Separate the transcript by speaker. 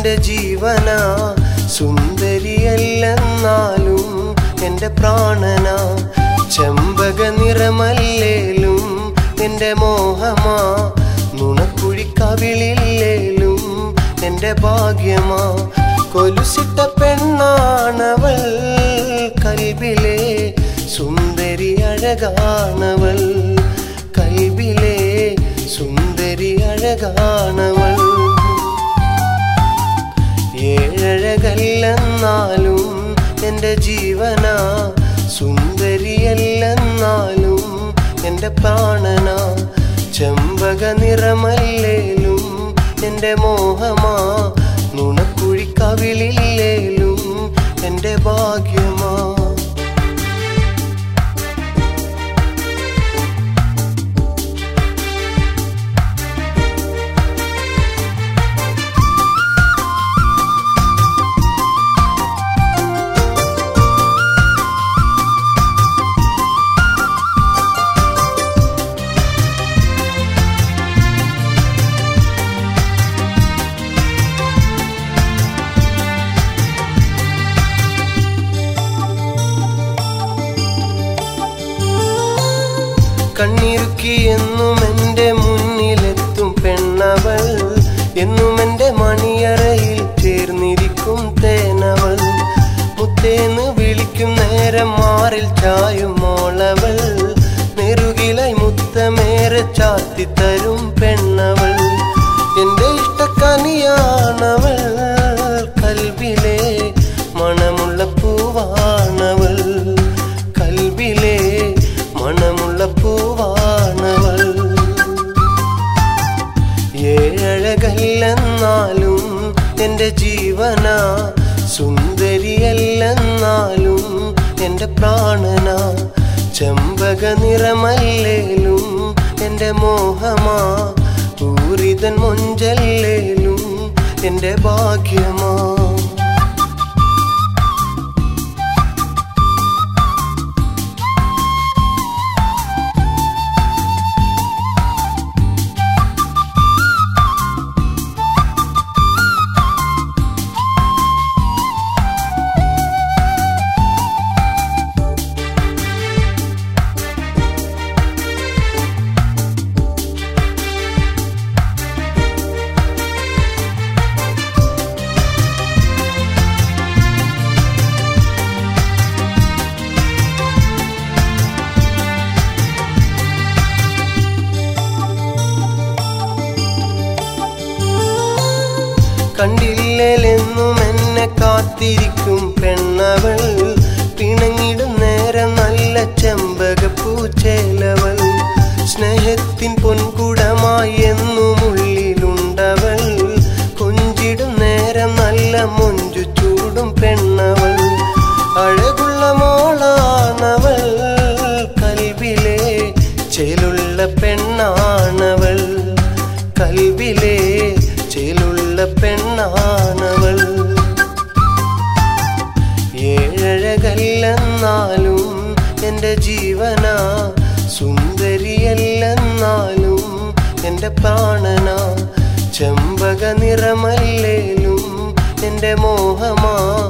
Speaker 1: എൻ്റെ ജീവനാ സുന്ദരിയല്ലെന്നാലും എൻ്റെ പ്രാണനാ ചെമ്പക നിറമല്ലേലും എൻ്റെ മോഹമാ നുണക്കുഴി കവിളില്ലേലും എൻ്റെ ഭാഗ്യമാ കൊലുസിട്ട പെണ്ണാണവൾ കൽബിലെ സുന്ദരി അഴകാണവൾ കൽബിലെ സുന്ദരി അഴകാണവൾ ഏഴഴകല്ലെന്നാലും എൻ്റെ ജീവനാ സുന്ദരിയല്ലെന്നാലും എൻ്റെ പ്രാണനാ ചെമ്പക നിറമല്ലേലും എൻ്റെ മോഹമാ നുണക്കുഴി കവിളില്ലേലും എൻ്റെ ഭാഗ്യമാ കണ്ണിറുക്കി എന്നും എൻ്റെ മുന്നിലെത്തും പെണ്ണവൾ എന്നും എൻ്റെ മണിയറയിൽ ചേർന്നിരിക്കും തേനവൾ മുത്തേന്ന് വിളിക്കും നേരം മാറിൽ ചായും മോളവൾ നെറുകിലായി മുത്തമേറെ ചാത്തിത്തരും പെണ്ണവൾ എൻ്റെ ഇഷ്ടക്കനിയാണവൾ കൽബിലെ മണമുള്ള പൂവാണവൾ കൽബിലെ മണമുള്ള പൂവാണവൾ ഏഴഴകല്ലെന്നാലും എൻ്റെ ജീവനാ സുന്ദരിയല്ലെന്നാലും എൻ്റെ പ്രാണനാ ചെമ്പക നിറമല്ലേലും എൻ്റെ മോഹമാ പൂരിതൻ മൊഞ്ചല്ലേലും എൻ്റെ ഭാഗ്യമാ കണ്ടില്ലെന്നും എന്നെ കാത്തിരിക്കും പെണ്ണവൾ പിണങ്ങിടും നേരം നല്ല ചെമ്പകപ്പൂച്ചേലവൾ സ്നേഹത്തിൻ പൊൻകുടമായി എന്നും ഉള്ളിലുണ്ടവൾ കൊഞ്ചിടും നേരം നല്ല മൊഞ്ചു ചൂടും പെണ്ണവൾ അഴകുള്ള മോളാണവൾ കൽവിലെ ചേലുള്ള പെണ്ണാണവൾ കൽവിലെ ചേലുള്ള പെണ്ണാണവൾ ഏഴഴകല്ലെന്നാലും എൻ്റെ ജീവനാ സുന്ദരിയല്ലെന്നാലും എൻ്റെ പ്രാണനാ ചെമ്പക നിറമല്ലേലും എൻ്റെ മോഹമാ